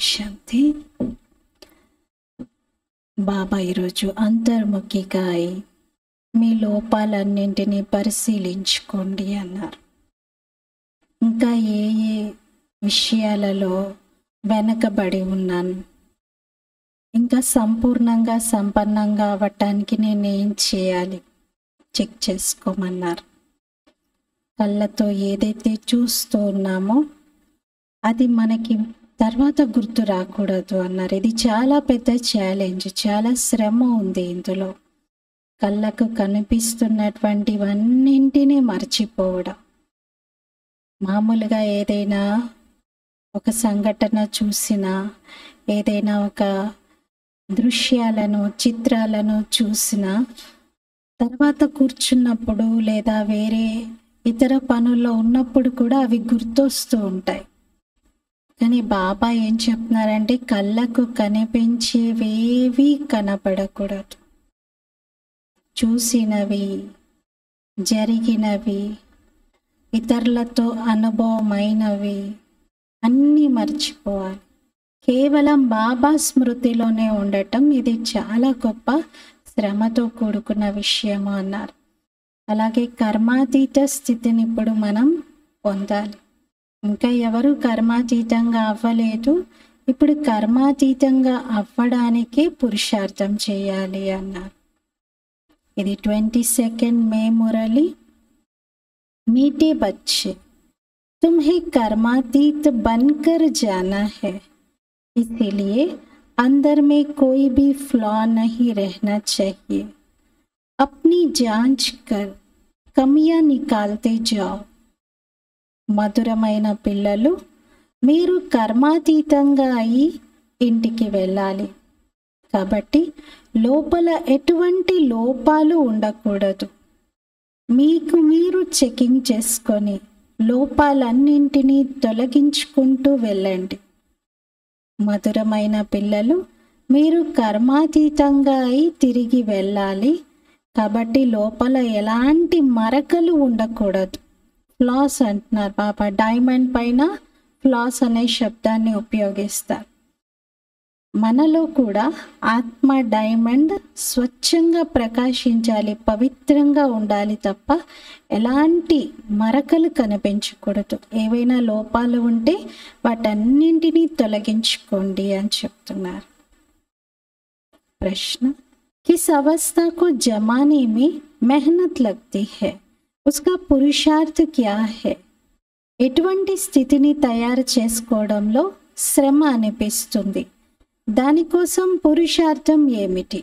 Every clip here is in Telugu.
శాంతి బాబా ఈరోజు అంతర్ముఖిగా అయి మీ లోపాలన్నింటినీ పరిశీలించుకోండి అన్నారు ఇంకా ఏ ఏ విషయాలలో వెనకబడి ఉన్నాను ఇంకా సంపూర్ణంగా సంపన్నంగా అవ్వటానికి నేను ఏం చేయాలి చెక్ చేసుకోమన్నారు కళ్ళతో ఏదైతే చూస్తూ ఉన్నామో అది మనకి తర్వాత గుర్తు రాకూడదు అన్నారు ఇది చాలా పెద్ద ఛాలెంజ్ చాలా శ్రమ ఉంది ఇందులో కళ్ళకు కనిపిస్తున్నటువంటివన్నింటినీ మర్చిపోవడం మామూలుగా ఏదైనా ఒక సంఘటన చూసినా ఏదైనా ఒక దృశ్యాలను చిత్రాలను చూసినా తర్వాత కూర్చున్నప్పుడు లేదా వేరే ఇతర పనుల్లో ఉన్నప్పుడు కూడా అవి గుర్తొస్తూ ఉంటాయి కానీ బాబా ఏం చెప్తున్నారంటే కళ్ళకు కనిపించేవేవి కనపడకూడదు చూసినవి జరిగినవి ఇతరులతో అనుభవమైనవి అన్నీ మర్చిపోవాలి కేవలం బాబా స్మృతిలోనే ఉండటం ఇది చాలా గొప్ప శ్రమతో కూడుకున్న విషయము అన్నారు అలాగే కర్మాతీత స్థితిని ఇప్పుడు మనం పొందాలి ఇంకా ఎవరు కర్మాతీతంగా అవ్వలేదు ఇప్పుడు కర్మాతీతంగా అవ్వడానికే పురుషార్థం చేయాలి అన్నారు ఇది ట్వంటీ సెకండ్ మే మురళి मीठे बच्चे तुम्हें कर्मातीत बनकर जाना है इसीलिए अंदर में कोई भी फ्लॉ नहीं रहना चाहिए अपनी जांच कर कमियां निकालते जाओ మధురమైన పిల్లలు మీరు కర్మాతీతంగా అయి ఇంటికి వెళ్ళాలి కాబట్టి లోపల ఎటువంటి లోపాలు ఉండకూడదు మీకు మీరు చెకింగ్ చేసుకొని లోపాలన్నింటినీ తొలగించుకుంటూ వెళ్ళండి మధురమైన పిల్లలు మీరు కర్మాతీతంగా అయి తిరిగి వెళ్ళాలి కాబట్టి లోపల ఎలాంటి మరకలు ఉండకూడదు ఫ్లాస్ అంటున్నారు పాప డైమండ్ పైన ఫ్లాస్ అనే శబ్దాన్ని ఉపయోగిస్తారు మనలో కూడా ఆత్మ డైమండ్ స్వచ్ఛంగా ప్రకాశించాలి పవిత్రంగా ఉండాలి తప్ప ఎలాంటి మరకలు కనిపించకూడదు ఏవైనా లోపాలు ఉంటే వాటన్నింటినీ తొలగించుకోండి అని చెప్తున్నారు प्रश्न किस अवस्था को जमाने में मेहनत लगती है उसका पुरुषार्थ क्या है ఎటువంటి స్థితిని తయారు చేసుకోవడంలో శ్రమ అనిపిస్తుంది దానికోసం పురుషార్థం ఏమిటి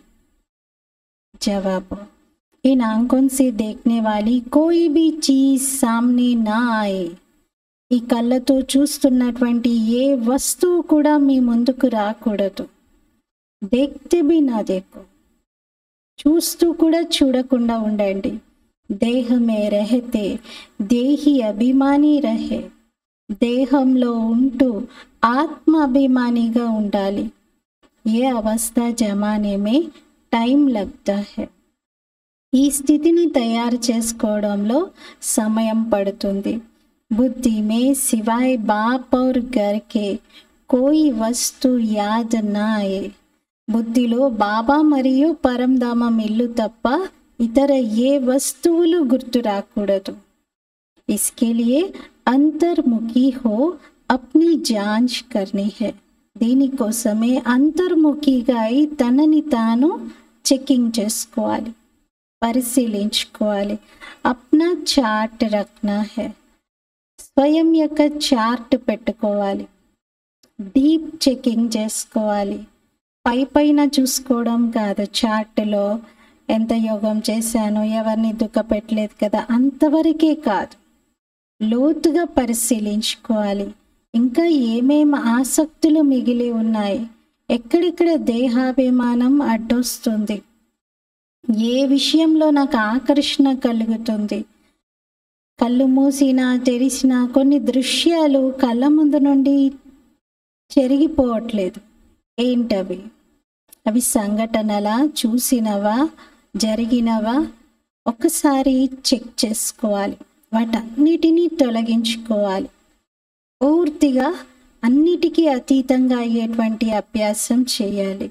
जवाब इन आंखों से देखने वाली कोई भी चीज सामने ना आए ఈ కళ్ళతో చూస్తున్నటువంటి ఏ వస్తువు కూడా మీ ముందుకు రాకూడదు దేక్తే బి నా దేకు చూస్తూ కూడా చూడకుండా ఉండండి దేహమే రహతే దేహి అభిమాని రహే దేహంలో ఉంటూ ఆత్మ అభిమానిగా ఉండాలి ఏ అవస్థ జమానేమే టైం లగ్తా హై ఈ స్థితిని తయారు చేసుకోవడంలో సమయం పడుతుంది బుద్ధి మే సివాయ్ బాప్ ఔర్ గర్కే కోయి వస్తు యాద్ నా ఆయే బుద్ధిలో బాబా మరియు పరంధామం ఇల్లు తప్ప ఇతర ఏ వస్తువులు గుర్తు రాకూడదు इसके लिए अंतर्मुखी हो अपनी जांच करनी है దీనికోసమే అంతర్ముఖిగా అయి తనని తాను చెకింగ్ చేసుకోవాలి పరిశీలించుకోవాలి అప్నా చార్ట్ రక్నా హే స్వయం యొక్క చార్ట్ పెట్టుకోవాలి డీప్ చెకింగ్ చేసుకోవాలి పై పైన చూసుకోవడం కాదు చార్ట్లో ఎంత యోగం చేశాను ఎవరిని దుఃఖపెట్టలేదు కదా అంతవరకే కాదు లోతుగా పరిశీలించుకోవాలి ఇంకా ఏమేం ఆసక్తులు మిగిలి ఉన్నాయి ఎక్కడెక్కడ దేహాభిమానం అడ్డొస్తుంది ఏ విషయంలో నాకు ఆకర్షణ కలుగుతుంది కళ్ళు మూసినా తెరిసినా కొన్ని దృశ్యాలు కళ్ళ ముందు నుండి చెరిగిపోవట్లేదు ఏంటవి అవి సంఘటనలా చూసినవా జరిగినవా ఒకసారి చెక్ చేసుకోవాలి వాటన్నిటినీ తొలగించుకోవాలి పూర్తిగా అన్నిటికీ అతీతంగా అయ్యేటువంటి అభ్యాసం చేయాలి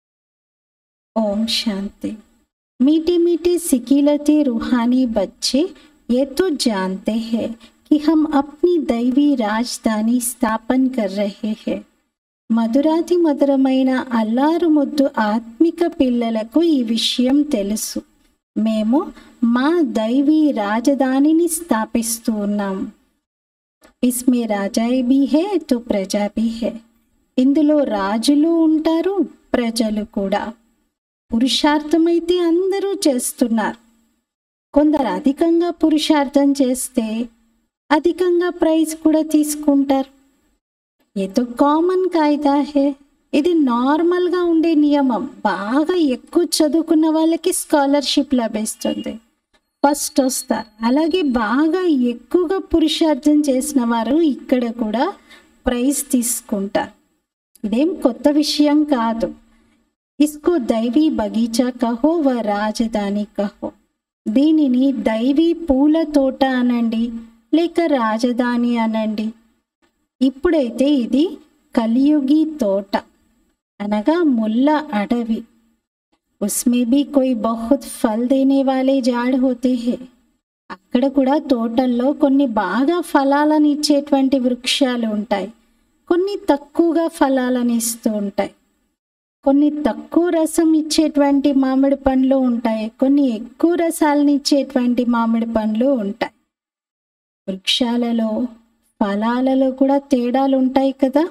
ఓం శాంతి मीठे मीठे सिकीलते रूहानी बच्चे ये तो जानते हैं कि हम अपनी दैवी राजधानी स्थापन कर रहे हैं మధురాతి మధురమైన అల్లారు ముద్దు ఆత్మిక పిల్లలకు ఈ విషయం తెలుసు మేము మా దైవీ రాజధానిని స్థాపిస్తూ ఉన్నాము ఇస్మే రాజాయి బీ హే తో ప్రజా బీ హే ఇందులో రాజులు ఉంటారు ప్రజలు కూడా పురుషార్థమైతే అందరూ చేస్తున్నారు కొందరు అధికంగా పురుషార్థం చేస్తే అధికంగా ప్రైజ్ కూడా తీసుకుంటారు ఏదో కామన్ కాయిదా హే ఇది నార్మల్గా ఉండే నియమం బాగా ఎక్కువ చదువుకున్న వాళ్ళకి స్కాలర్షిప్ లభిస్తుంది ఫస్ట్ వస్తారు అలాగే బాగా ఎక్కువగా పురుషార్థం చేసిన వారు ఇక్కడ కూడా ప్రైజ్ తీసుకుంటారు ఇదేం కొత్త విషయం కాదు ఇస్కో దైవీ బగీచా కహో వ రాజధాని కహో దీనిని దైవీ పూల తోట అనండి లేక రాజధాని అనండి ఇప్పుడైతే ఇది కలియుగి తోట అనగా ముల్ల అడవి ఉస్మే भी कोई बहुत फल देने वाले జాడ్ होते हैं అక్కడ కూడా తోటల్లో కొన్ని బాగా ఫలాలను ఇచ్చేటువంటి వృక్షాలు ఉంటాయి కొన్ని తక్కువగా ఫలాలను ఇస్తూ ఉంటాయి కొన్ని తక్కువ రసం ఇచ్చేటువంటి మామిడి పండ్లు ఉంటాయి కొన్ని ఎక్కువ రసాలను ఇచ్చేటువంటి మామిడి పండ్లు ఉంటాయి వృక్షాలలో ఫలాలలో కూడా తేడాలు ఉంటాయి కదా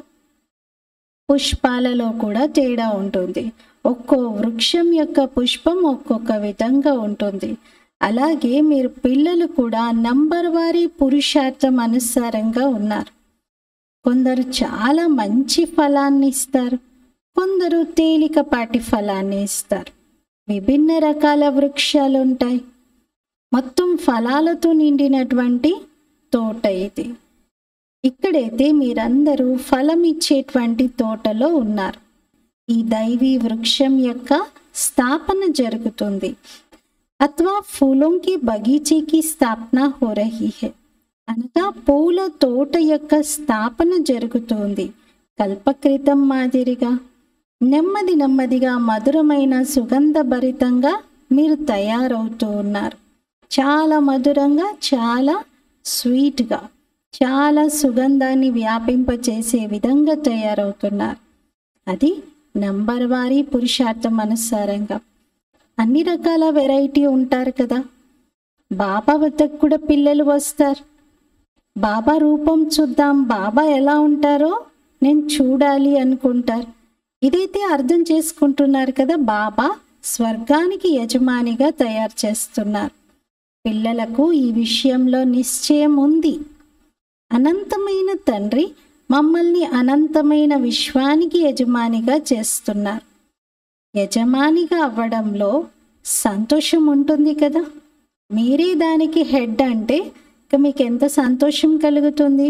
పుష్పాలలో కూడా తేడా ఉంటుంది ఒక్కో వృక్షం యొక్క పుష్పం ఒక్కొక్క విధంగా ఉంటుంది అలాగే మీరు పిల్లలు కూడా నంబర్ వారీ పురుషార్థం అనుసారంగా ఉన్నారు కొందరు చాలా మంచి ఫలాన్ని ఇస్తారు కొందరు తేలికపాటి ఫలాన్ని ఇస్తారు విభిన్న రకాల వృక్షాలు ఉంటాయి మొత్తం ఫలాలతో నిండినటువంటి తోట ఇది ఇక్కడైతే మీరందరూ ఫలం ఇచ్చేటువంటి తోటలో ఉన్నారు ఈ దైవీ వృక్షం యొక్క స్థాపన జరుగుతుంది అథవా ఫూలోంకి బగీచేకి స్థాపన హో రహీ హై అనగా పూల తోట యొక్క స్థాపన జరుగుతుంది కల్పకృతం మాదిరిగా నెమ్మది నెమ్మదిగా మధురమైన సుగంధభరితంగా మీరు తయారవుతూ ఉన్నారు చాలా మధురంగా చాలా స్వీట్గా చాలా సుగంధాన్ని వ్యాపింపచేసే విధంగా తయారవుతున్నారు అది నంబర్ వారీ పురుషార్థం అనుసారంగా అన్ని రకాల వెరైటీ ఉంటారు కదా బాబా వద్దకు కూడా పిల్లలు వస్తారు బాబా రూపం చూద్దాం బాబా ఎలా ఉంటారో నేను చూడాలి అనుకుంటారు ఇదైతే అర్థం చేసుకుంటున్నారు కదా బాబా స్వర్గానికి యజమానిగా తయారు చేస్తున్నారు పిల్లలకు ఈ విషయంలో నిశ్చయం ఉంది అనంతమైన తండ్రి మమ్మల్ని అనంతమైన విశ్వానికి యజమానిగా చేస్తున్నారు యజమానిగా అవ్వడంలో సంతోషం ఉంటుంది కదా మీరే దానికి హెడ్ అంటే ఇక మీకు ఎంత సంతోషం కలుగుతుంది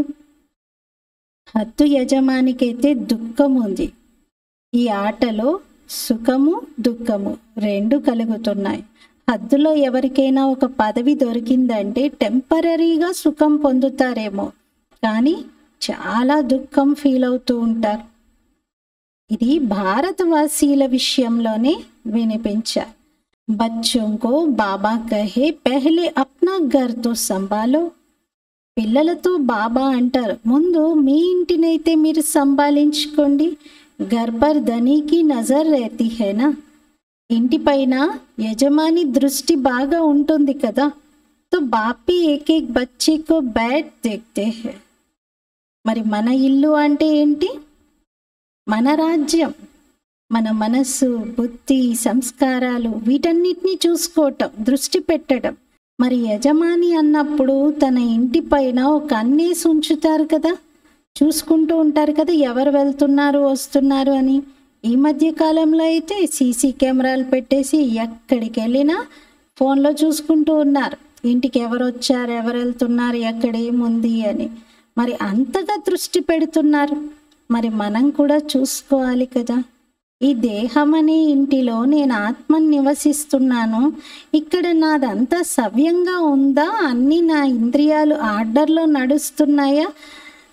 హద్దు యజమానికైతే దుఃఖం ఉంది ఈ ఆటలో సుఖము దుఃఖము రెండు కలుగుతున్నాయి హద్దులో ఎవరికైనా ఒక పదవి దొరికిందంటే టెంపరీగా సుఖం పొందుతారేమో కానీ చాలా దుఃఖం ఫీల్ అవుతూ ఉంటారు ఇది భారతవాసీల విషయంలోనే వినిపించారు బచ్చోంకో బాబా కహే పెహలే అప్నా ఘర్తో సంభాలో పిల్లలతో బాబా అంటారు ముందు మీ ఇంటినైతే మీరు సంభాలించుకోండి గర్భర్ ధనికి నజర్ రేతి హేనా ఇంటిపైన యజమాని దృష్టి బాగా ఉంటుంది కదా తో బాపి ఏక్ ఏక్ బచ్చీకో బ్యాట్ దేఖతే హే మరి మన ఇల్లు అంటే ఏంటి మన రాజ్యం మన మనస్సు బుద్ధి సంస్కారాలు వీటన్నిటినీ చూసుకోవటం దృష్టి పెట్టడం మరి యజమాని అన్నప్పుడు తన ఇంటి పైన ఒక అన్నేసి ఉంచుతారు కదా చూసుకుంటూ ఉంటారు కదా ఎవరు వెళ్తున్నారు వస్తున్నారు అని ఈ మధ్య కాలంలో అయితే సీసీ కెమెరాలు పెట్టేసి ఎక్కడికి వెళ్ళినా ఫోన్లో చూసుకుంటూ ఉన్నారు ఇంటికి ఎవరు వచ్చారు ఎవరు వెళ్తున్నారు ఎక్కడ ఏముంది అని మరి అంతగా దృష్టి పెడుతున్నారు మరి మనం కూడా చూసుకోవాలి కదా ఈ దేహం అనే ఇంటిలో నేను ఆత్మని నివసిస్తున్నాను ఇక్కడ నాదంతా సవ్యంగా ఉందా అన్నీ నా ఇంద్రియాలు ఆర్డర్లో నడుస్తున్నాయా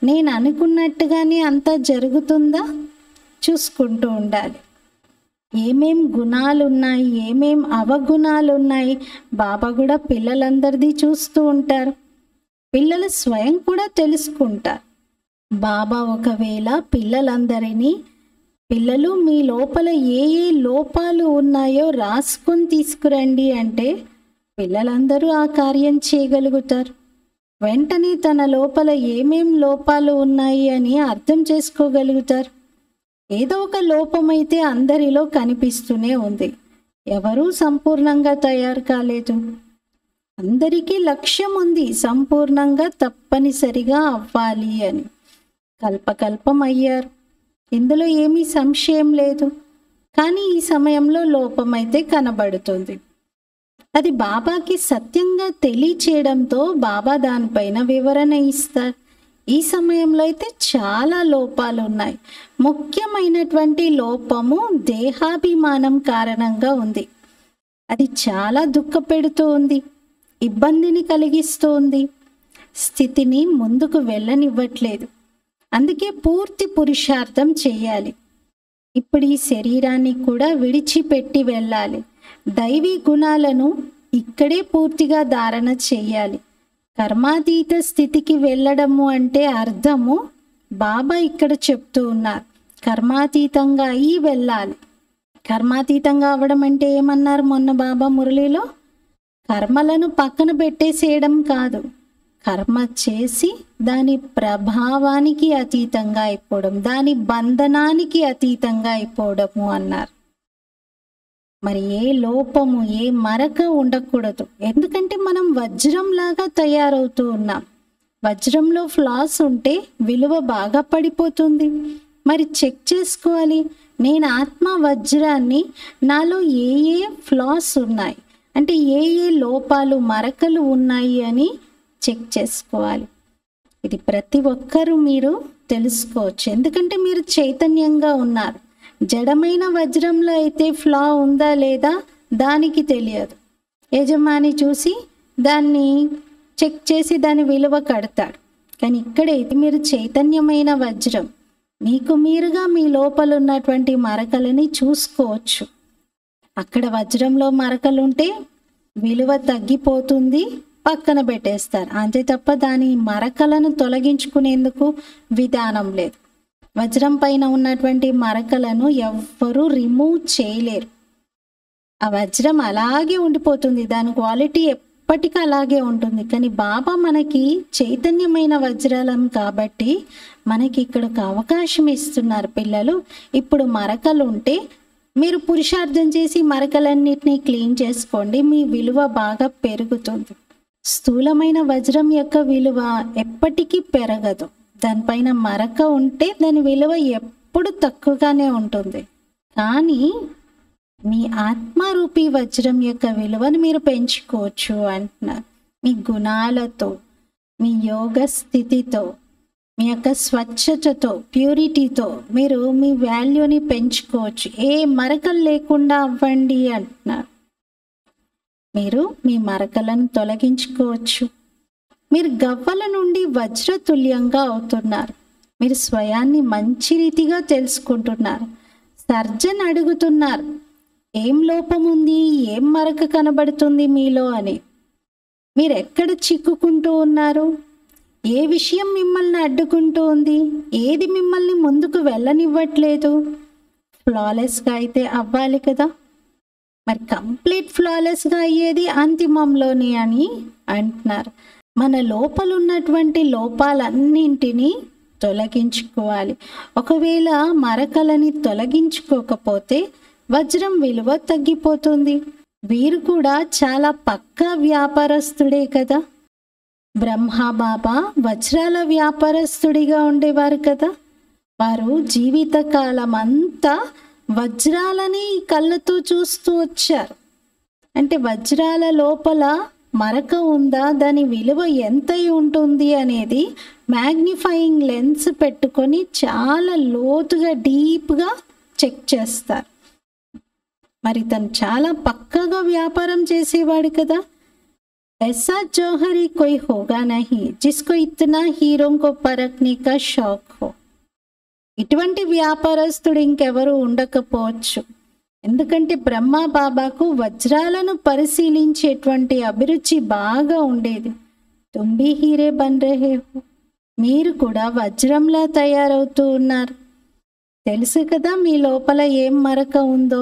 నేను అనుకున్నట్టుగానే అంతా జరుగుతుందా చూసుకుంటూ ఉండాలి ఏమేం గుణాలు ఉన్నాయి ఏమేం అవగుణాలు ఉన్నాయి బాబా కూడా పిల్లలందరిది చూస్తూ ఉంటారు పిల్లలు స్వయం కూడా తెలుసుకుంటారు బాబా ఒకవేళ పిల్లలందరినీ పిల్లలు మీ లోపల ఏ ఏ లోపాలు ఉన్నాయో రాసుకొని తీసుకురండి అంటే పిల్లలందరూ ఆ కార్యం చేయగలుగుతారు వెంటనే తన లోపల ఏమేం లోపాలు ఉన్నాయి అని అర్థం చేసుకోగలుగుతారు ఏదో ఒక లోపమైతే అందరిలో కనిపిస్తూనే ఉంది ఎవరూ సంపూర్ణంగా తయారు కాలేదు అందరికీ లక్ష్యం ఉంది సంపూర్ణంగా తప్పనిసరిగా అవ్వాలి అని కల్పకల్పం అయ్యారు ఇందులో ఏమీ సంశయం లేదు కానీ ఈ సమయంలో లోపమైతే కనబడుతుంది అది బాబాకి సత్యంగా తెలియచేయడంతో బాబా దానిపైన వివరణ ఇస్తారు ఈ సమయంలో అయితే చాలా లోపాలు ఉన్నాయి ముఖ్యమైనటువంటి లోపము దేహాభిమానం కారణంగా ఉంది అది చాలా దుఃఖపెడుతూ ఉంది ఇబ్బందిని కలిగిస్తూ ఉంది స్థితిని ముందుకు వెళ్ళనివ్వట్లేదు అందుకే పూర్తి పురుషార్థం చేయాలి ఇప్పుడు ఈ శరీరాన్ని కూడా విడిచిపెట్టి వెళ్ళాలి దైవీ గుణాలను ఇక్కడే పూర్తిగా ధారణ చేయాలి కర్మాతీత స్థితికి వెళ్ళడము అంటే అర్థము బాబా ఇక్కడ చెప్తూ ఉన్నారు కర్మాతీతంగా అయి వెళ్ళాలి కర్మాతీతంగా అవ్వడం అంటే ఏమన్నారు మొన్న బాబా మురళిలో కర్మలను పక్కన పెట్టేసేయడం కాదు కర్మ చేసి దాని ప్రభావానికి అతీతంగా అయిపోవడం దాని బంధనానికి అతీతంగా అయిపోవడము అన్నారు మరి ఏ లోపము ఏ మరక ఉండకూడదు ఎందుకంటే మనం వజ్రంలాగా తయారవుతూ ఉన్నాం వజ్రంలో ఫ్లాస్ ఉంటే విలువ బాగా పడిపోతుంది మరి చెక్ చేసుకోవాలి నేను ఆత్మ వజ్రాన్ని నాలో ఏ ఏ ఫ్లాస్ ఉన్నాయి అంటే ఏ ఏ లోపాలు మరకలు ఉన్నాయి అని చెక్ చేసుకోవాలి ఇది ప్రతి ఒక్కరూ మీరు తెలుసుకోవచ్చు ఎందుకంటే మీరు చైతన్యంగా ఉన్నారు జడమైన వజ్రంలో అయితే ఫ్లా ఉందా లేదా దానికి తెలియదు యజమాని చూసి దాన్ని చెక్ చేసి దాని విలువ కడతాడు కానీ ఇక్కడైతే మీరు చైతన్యమైన వజ్రం మీకు మీరుగా మీ లోపల ఉన్నటువంటి మరకలని చూసుకోవచ్చు అక్కడ వజ్రంలో మరకలుంటే విలువ తగ్గిపోతుంది పక్కన పెట్టేస్తారు అంతే తప్ప దాని మరకలను తొలగించుకునేందుకు విధానం లేదు వజ్రం పైన ఉన్నటువంటి మరకలను ఎవ్వరూ రిమూవ్ చేయలేరు ఆ వజ్రం అలాగే ఉండిపోతుంది దాని క్వాలిటీ ఎప్పటికీ అలాగే ఉంటుంది కానీ బాబా మనకి చైతన్యమైన వజ్రాలం కాబట్టి మనకి ఇక్కడ ఒక అవకాశం ఇస్తున్నారు పిల్లలు ఇప్పుడు మరకలు ఉంటే మీరు పురుషార్థం చేసి మరకలన్నిటినీ క్లీన్ చేసుకోండి మీ విలువ బాగా పెరుగుతుంది స్థూలమైన వజ్రం యొక్క విలువ ఎప్పటికీ పెరగదు దానిపైన మరక ఉంటే దాని విలువ ఎప్పుడు తక్కువగానే ఉంటుంది కానీ మీ ఆత్మారూపి వజ్రం యొక్క విలువను మీరు పెంచుకోవచ్చు అంటున్నారు మీ గుణాలతో మీ యోగ స్థితితో మీ యొక్క స్వచ్ఛతతో ప్యూరిటీతో మీరు మీ వాల్యూని పెంచుకోవచ్చు ఏ మరకలు లేకుండా అవ్వండి అంటున్నారు మీరు మీ మరకలను తొలగించుకోవచ్చు మీరు గవ్వల నుండి వజ్రతుల్యంగా అవుతున్నారు మీరు స్వయాన్ని మంచి రీతిగా తెలుసుకుంటున్నారు సర్జన్ అడుగుతున్నారు ఏం లోపం ఉంది ఏం మరక కనబడుతుంది మీలో అని మీరు ఎక్కడ చిక్కుకుంటూ ఉన్నారు ఏ విషయం మిమ్మల్ని అడ్డుకుంటూ ఉంది ఏది మిమ్మల్ని ముందుకు వెళ్ళనివ్వట్లేదు ఫ్లాలెస్గా అయితే అవ్వాలి కదా మరి కంప్లీట్ ఫ్లాలెస్గా అయ్యేది అంతిమంలోని అని అంటున్నారు మన లోపల ఉన్నటువంటి లోపాలన్నింటినీ తొలగించుకోవాలి ఒకవేళ మరకలని తొలగించుకోకపోతే వజ్రం విలువ తగ్గిపోతుంది వీరు కూడా చాలా పక్కా వ్యాపారస్తుడే కదా బ్రహ్మబాబా వజ్రాల వ్యాపారస్తుడిగా ఉండేవారు కదా వారు జీవితకాలం అంతా వజ్రాలని కళ్ళతో చూస్తూ వచ్చారు అంటే వజ్రాల లోపల మరక ఉందా దాని విలువ ఎంత ఉంటుంది అనేది మ్యాగ్నిఫైయింగ్ లెన్స్ పెట్టుకొని చాలా లోతుగా డీప్గా చెక్ చేస్తారు మరి తను చాలా పక్కగా వ్యాపారం చేసేవాడు కదా ऐसा जौहरी कोई होगा नहीं जिसको इतना हीरों को परखने का शौक हो ఇటువంటి వ్యాపారస్తుడు ఇంకెవరు ఉండకపోవచ్చు ఎందుకంటే బ్రహ్మ బాబాకు వజ్రాలను పరిశీలించేటువంటి అభిరుచి బాగా ఉండేది తుంబి హీరే బన్ రహే హో మీరు కూడా వజ్రంలా తయారవుతూ ఉన్నారు తెలుసు కదా మీ లోపల ఏం మరక ఉందో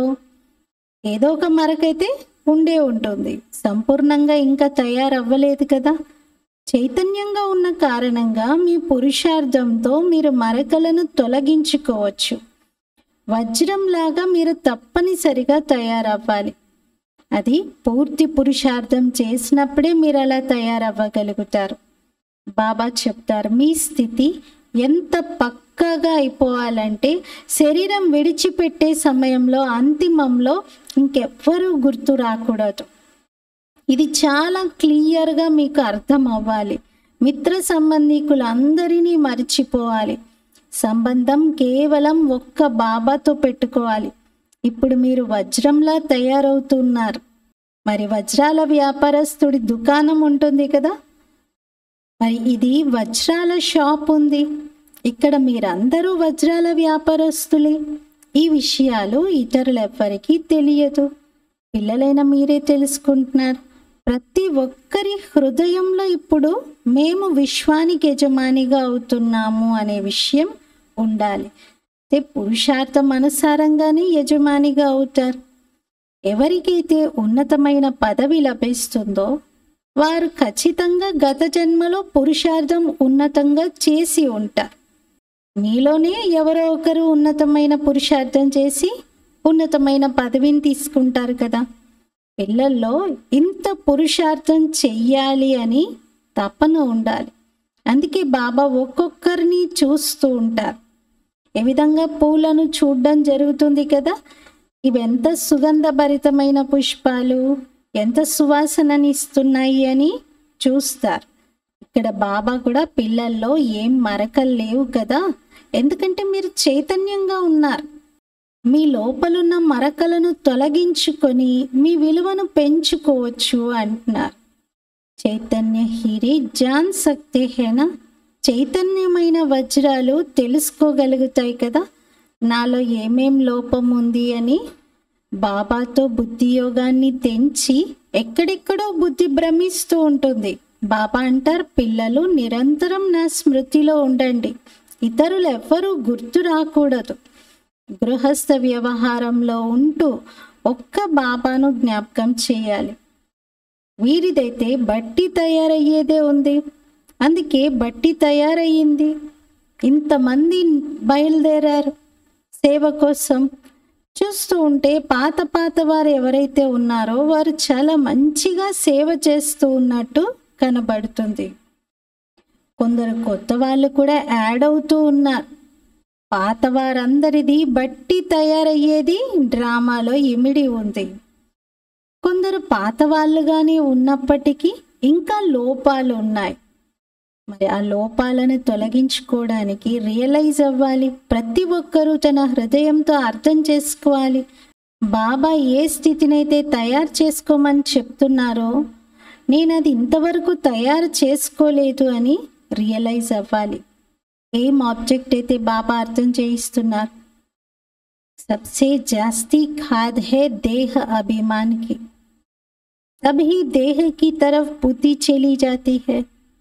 ఏదో ఒక మరకైతే ఉండే ఉంటుంది సంపూర్ణంగా ఇంకా తయారవ్వలేదు కదా చైతన్యంగా ఉన్న కారణంగా మీ పురుషార్థంతో మీరు మరకలను తొలగించుకోవచ్చు వజ్రంలాగా మీరు తప్పనిసరిగా తయారవ్వాలి అది పూర్తి పురుషార్థం చేసినప్పుడే మీరు అలా తయారవ్వగలుగుతారు బాబా చెప్తారు మీ స్థితి ఎంత పక్కాగా అయిపోవాలంటే శరీరం విడిచిపెట్టే సమయంలో అంతిమంలో ఇంకెవ్వరూ గుర్తు రాకూడదు ఇది చాలా క్లియర్గా మీకు అర్థం అవ్వాలి మిత్ర సంబంధికులందరినీ మర్చిపోవాలి సంబంధం కేవలం ఒక్క బాబాతో పెట్టుకోవాలి ఇప్పుడు మీరు వజ్రంలా తయారవుతున్నారు మరి వజ్రాల వ్యాపారస్తుడి దుకాణం ఉంటుంది కదా మరి ఇది వజ్రాల షాప్ ఉంది ఇక్కడ మీరందరూ వజ్రాల వ్యాపారస్తులే ఈ విషయాలు ఇతరులెవ్వరికీ తెలియదు పిల్లలైన మీరే తెలుసుకుంటున్నారు ప్రతి ఒక్కరి హృదయంలో ఇప్పుడు మేము విశ్వానికి యజమానిగా అవుతున్నాము అనే విషయం ఉండాలి అయితే పురుషార్థం అనుసారంగానే యజమానిగా అవుతారు ఎవరికైతే ఉన్నతమైన పదవి లభిస్తుందో వారు ఖచ్చితంగా గత జన్మలో పురుషార్థం ఉన్నతంగా చేసి ఉంటారు మీలోనే ఎవరో ఒకరు ఉన్నతమైన పురుషార్థం చేసి ఉన్నతమైన పదవిని తీసుకుంటారు కదా పిల్లల్లో ఇంత పురుషార్థం చెయ్యాలి అని తపన ఉండాలి అందుకే బాబా ఒక్కొక్కరిని చూస్తూ ఉంటారు ఏ విధంగా పూలను చూడడం జరుగుతుంది కదా ఇవెంత సుగంధభరితమైన పుష్పాలు ఎంత సువాసనని ఇస్తున్నాయి అని చూస్తారు ఇక్కడ బాబా కూడా పిల్లల్లో ఏం మరకలు లేవు కదా ఎందుకంటే మీరు చైతన్యంగా ఉన్నారు మీ లోపలున్న మరకలను తొలగించుకొని మీ విలువను పెంచుకోవచ్చు అంటున్నారు చైతన్య హీరే జాన్ సక్తే హేనా చైతన్యమైన వజ్రాలు తెలుసుకోగలుగుతాయి కదా నాలో ఏమేం లోపం ఉంది అని బాబాతో బుద్ధి యోగాన్ని తెంచి ఎక్కడెక్కడో బుద్ధి భ్రమిస్తూ ఉంటుంది బాబా అంటారు పిల్లలు నిరంతరం నా స్మృతిలో ఉండండి ఇతరులు ఎవ్వరూ గుర్తు రాకూడదు గృహస్థ వ్యవహారంలో ఉంటూ ఒక్క బాబాను జ్ఞాపకం చేయాలి వీరిదైతే బట్టి తయారయ్యేదే ఉంది అందుకే బట్టి తయారయ్యింది ఇంతమంది బయలుదేరారు సేవ కోసం చూస్తూ ఉంటే పాత పాత వారు ఎవరైతే ఉన్నారో వారు చాలా మంచిగా సేవ చేస్తూ ఉన్నట్టు కనబడుతుంది కొందరు కొత్త వాళ్ళు కూడా యాడ్ అవుతూ ఉన్నారు పాత వారందరిది బట్టి తయారయ్యేది డ్రామాలో ఇమిడి ఉంది కొందరు పాత వాళ్ళుగానే ఉన్నప్పటికీ ఇంకా లోపాలు ఉన్నాయి మరి ఆ లోపాలను తొలగించుకోవడానికి రియలైజ్ అవ్వాలి ప్రతి ఒక్కరూ తన హృదయంతో అర్థం చేసుకోవాలి బాబా ఏ స్థితినైతే తయారు చేసుకోమని చెప్తున్నారో నేను అది ఇంతవరకు తయారు చేసుకోలేదు అని రియలైజ్ అవ్వాలి ఏం ఆబ్జెక్ట్ అయితే బాబా అర్థం చేయిస్తున్నారు सबसे जास्ती खाद है देह अभिमान की तभी देह की तरफ बुद्धि चली जाती है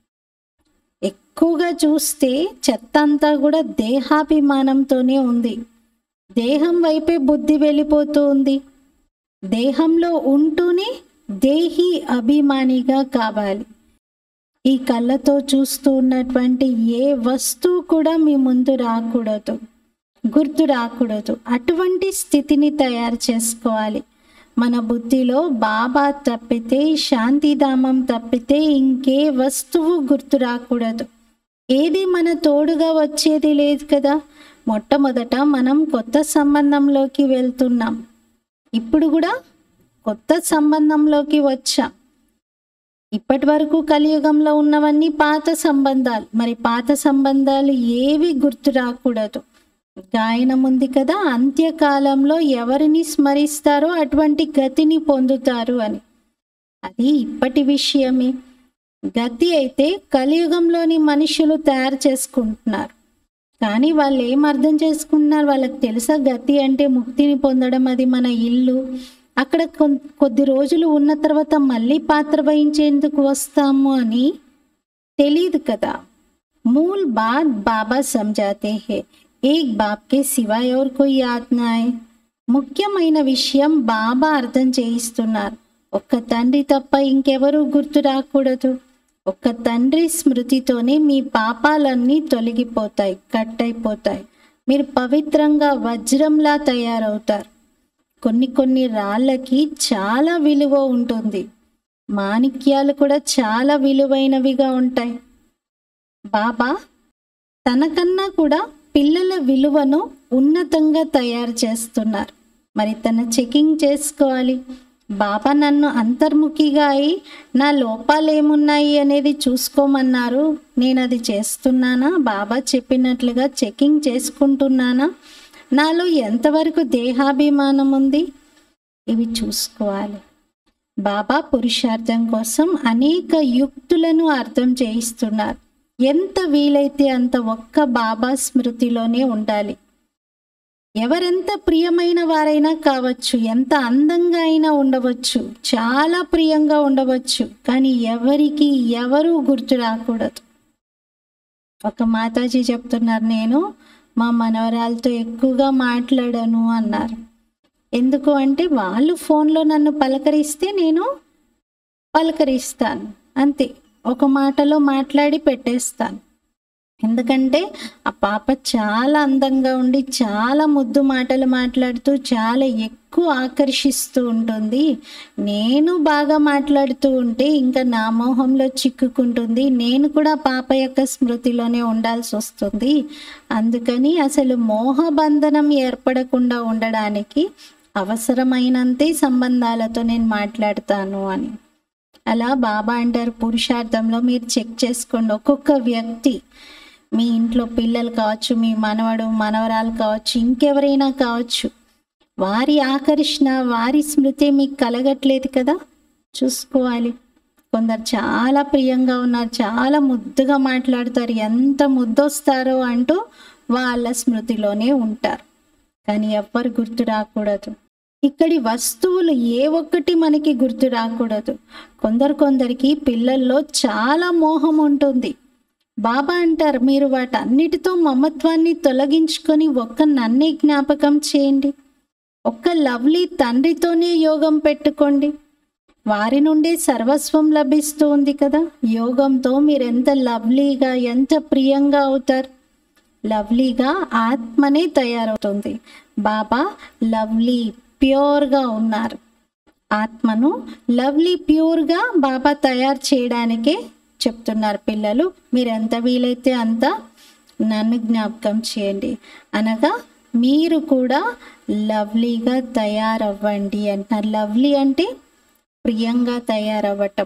ఎక్కువగా చూస్తే చెత్త అంతా కూడా దేహాభిమానంతోనే ఉంది దేహం వైపే బుద్ధి వెళ్ళిపోతూ ఉంది దేహంలో ఉంటూనే దేహి అభిమానిగా కావాలి ఈ కళ్ళతో చూస్తూ ఉన్నటువంటి ఏ వస్తువు కూడా మీ ముందు రాకూడదు గుర్తు రాకూడదు అటువంటి స్థితిని తయారు చేసుకోవాలి మన బుద్ధిలో బాబా తప్పితే శాంతిధామం తప్పితే ఇంకే వస్తువు గుర్తు రాకూడదు ఏది మన తోడుగా వచ్చేది లేదు కదా మొట్టమొదట మనం కొత్త సంబంధంలోకి వెళ్తున్నాం ఇప్పుడు కూడా కొత్త సంబంధంలోకి వచ్చాం ఇప్పటి వరకు కలియుగంలో ఉన్నవన్నీ పాత సంబంధాలు మరి పాత సంబంధాలు ఏవి గుర్తు రాకూడదు గాయనం ఉంది కదా అంత్యకాలంలో ఎవరిని స్మరిస్తారో అటువంటి గతిని పొందుతారు అని అది ఇప్పటి విషయమే గతి అయితే కలియుగంలోని మనుషులు తయారు చేసుకుంటున్నారు కానీ వాళ్ళు ఏం అర్థం చేసుకుంటున్నారు వాళ్ళకి తెలుసా గతి అంటే ముక్తిని పొందడం అది మన ఇల్లు అక్కడ కొన్- కొద్ది రోజులు ఉన్న తర్వాత మళ్ళీ పాత్ర వహించేందుకు వస్తాము అని తెలియదు కదా మూల్ బాత్ బాబా సమझाते हैं एक बाप के सिवाय और कोई याद ना आए ముఖ్యమైన విషయం బాబా అర్థం చేయిస్తున్నారు ఒక్క తండ్రి తప్ప ఇంకెవరూ గుర్తు రాకూడదు ఒక్క తండ్రి స్మృతితోనే మీ పాపాలన్నీ తొలగిపోతాయి కట్ అయిపోతాయి మీరు పవిత్రంగా వజ్రంలా తయారవుతారు కొన్ని కొన్ని రాళ్ళకి చాలా విలువ ఉంటుంది మాణిక్యాలు కూడా చాలా విలువైనవిగా ఉంటాయి బాబా తనకన్నా కూడా పిల్లల విలువను ఉన్నతంగా తయారు చేస్తున్నారు మరి తన చెకింగ్ చేసుకోవాలి బాబా నన్ను అంతర్ముఖిగా అయి నా లోపాలు ఏమున్నాయి అనేది చూసుకోమన్నారు నేను అది చేస్తున్నానా బాబా చెప్పినట్లుగా చెకింగ్ చేసుకుంటున్నానా నాలో ఎంతవరకు దేహాభిమానం ఉంది ఇవి చూసుకోవాలి బాబా పురుషార్థం కోసం అనేక యుక్తులను అర్థం చేయిస్తున్నారు ఎంత వీలైతే అంత ఒక్క బాబా స్మృతిలోనే ఉండాలి ఎవరెంత ప్రియమైన వారైనా కావచ్చు ఎంత అందంగా అయినా ఉండవచ్చు చాలా ప్రియంగా ఉండవచ్చు కానీ ఎవరికి ఎవరూ గుర్తు రాకూడదు ఒక మాతాజీ చెప్తున్నారు నేను మా మనవరాలతో ఎక్కువగా మాట్లాడను అన్నారు ఎందుకు అంటే వాళ్ళు ఫోన్లో నన్ను పలకరిస్తే నేను పలకరిస్తాను అంతే ఒక మాటలో మాట్లాడి పెట్టేస్తాను ఎందుకంటే ఆ పాప చాలా అందంగా ఉండి చాలా ముద్దు మాటలు మాట్లాడుతూ చాలా ఎక్కువ ఆకర్షిస్తూ ఉంటుంది నేను బాగా మాట్లాడుతూ ఉంటే ఇంకా నా మోహంలో చిక్కుకుంటుంది నేను కూడా పాప యొక్క స్మృతిలోనే ఉండాల్సి వస్తుంది అందుకని అసలు మోహబంధనం ఏర్పడకుండా ఉండడానికి అవసరమైనంతే సంబంధాలతో నేను మాట్లాడతాను అని అలా బాబా అంటారు పురుషార్థంలో మీరు చెక్ చేసుకోండి ఒక్కొక్క వ్యక్తి మీ ఇంట్లో పిల్లలు కావచ్చు మీ మనవడు మనవరాలు కావచ్చు ఇంకెవరైనా కావచ్చు వారి ఆకర్షణ వారి స్మృతి మీకు కలగట్లేదు కదా చూసుకోవాలి కొందరు చాలా ప్రియంగా ఉన్నారు చాలా ముద్దుగా మాట్లాడతారు ఎంత ముద్దొస్తారో అంటూ వాళ్ళ స్మృతిలోనే ఉంటారు కానీ ఎవ్వరు గుర్తు రాకూడదు ఇక్కడి వస్తువులు ఏ ఒక్కటి మనకి గుర్తు రాకూడదు కొందరు కొందరికి పిల్లల్లో చాలా మోహం ఉంటుంది బాబా అంటారు మీరు వాటన్నిటితో మమత్వాన్ని తొలగించుకొని ఒక్క నన్నే జ్ఞాపకం చేయండి ఒక్క లవ్లీ తండ్రితోనే యోగం పెట్టుకోండి వారి నుండే సర్వస్వం లభిస్తూ ఉంది కదా యోగంతో మీరు ఎంత లవ్లీగా ఎంత ప్రియంగా అవుతారు లవ్లీగా ఆత్మనే తయారవుతుంది బాబా లవ్లీ ప్యూర్గా ఉన్నారు ఆత్మను లవ్లీ ప్యూర్గా బాబా తయారు చేయడానికే చెప్తున్నారు పిల్లలు మీరు ఎంత వీలైతే అంత నన్ను జ్ఞాపకం చేయండి అనగా మీరు కూడా లవ్లీగా తయారవ్వండి అంటున్నారు లవ్లీ అంటే ప్రియంగా తయారవ్వటం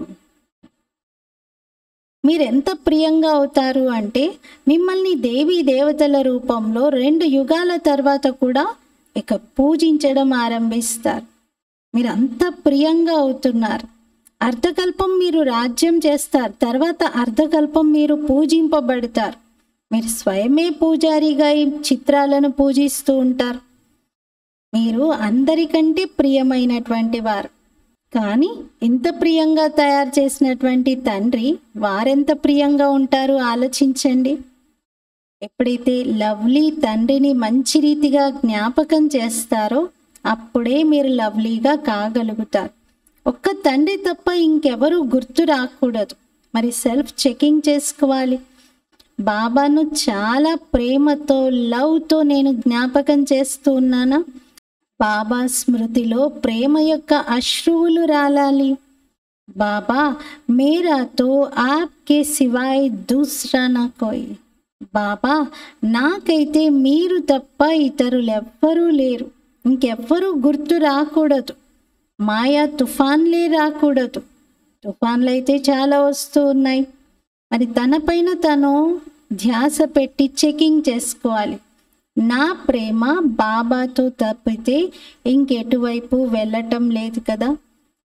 మీరు ఎంత ప్రియంగా అవుతారు అంటే మిమ్మల్ని దేవీ దేవతల రూపంలో రెండు యుగాల తర్వాత కూడా ఇక పూజించడం ఆరంభిస్తారు మీరు అంత ప్రియంగా అవుతున్నారు అర్ధకల్పం మీరు రాజ్యం చేస్తారు తర్వాత అర్ధకల్పం మీరు పూజింపబడతారు మీరు స్వయమే పూజారిగా ఈ చిత్రాలను పూజిస్తూ ఉంటారు మీరు అందరికంటే ప్రియమైనటువంటి వారు కానీ ఇంత ప్రియంగా తయారు చేసినటువంటి తండ్రి వారెంత ప్రియంగా ఉంటారు ఆలోచించండి ఎప్పుడైతే లవ్లీ తండ్రిని మంచి రీతిగా జ్ఞాపకం చేస్తారో అప్పుడే మీరు లవ్లీగా కాగలుగుతారు ఒక్క తండ్రి తప్ప ఇంకెవరూ గుర్తు రాకూడదు మరి సెల్ఫ్ చెకింగ్ చేసుకోవాలి బాబాను చాలా ప్రేమతో లవ్తో నేను జ్ఞాపకం చేస్తూ ఉన్నానా బాబా స్మృతిలో ప్రేమ యొక్క అశ్రువులు రాలాలి బాబా మేరాతో ఆప్కే సివాయ్ దూసరా నా కోయి బాబా నాకైతే మీరు తప్ప ఇతరులెవ్వరూ లేరు ఇంకెవ్వరూ గుర్తు రాకూడదు మాయా తుఫాన్లే రాకూడదు తుఫాన్లు అయితే చాలా వస్తూ ఉన్నాయి మరి తనపైన తను ధ్యాస పెట్టి చెకింగ్ చేసుకోవాలి నా ప్రేమ బాబాతో తప్పితే ఇంకెటువైపు వెళ్ళటం లేదు కదా